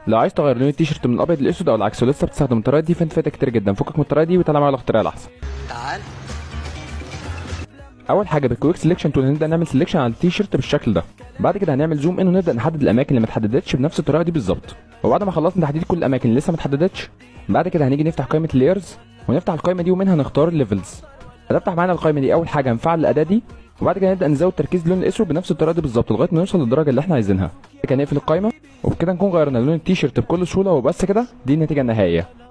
لو عايز تغير لون التيشيرت من الابيض للاسود او العكس ولسه بتستخدم الطريقه دي فانت فايتك كتير جدا فكك من الطريقه دي وتعالى معايا على الطريقه الاحسن تعال اول حاجه بالكويك سelection تول هنبدا نعمل سelection على التيشيرت بالشكل ده بعد كده هنعمل زوم ان ونبدا نحدد الاماكن اللي ما اتحددتش بنفس الطريقه دي بالظبط وبعد ما خلصنا تحديد كل الاماكن اللي لسه ما اتحددتش بعد كده هنيجي نفتح قائمه لايرز ونفتح القائمه دي ومنها نختار الليفلز هنفتح معانا القائمه دي اول حاجه هنفعل الاداه دي وبعد كده نبدا نزود تركيز اللون الاسود بنفس الطريقه دي بالظبط لغايه ما نوصل للدرجه اللي احنا عايزينها بعد كده نقفل القائمه وبكده نكون غيرنا لون التيشيرت بكل سهوله وبس كده دي النتيجه النهائيه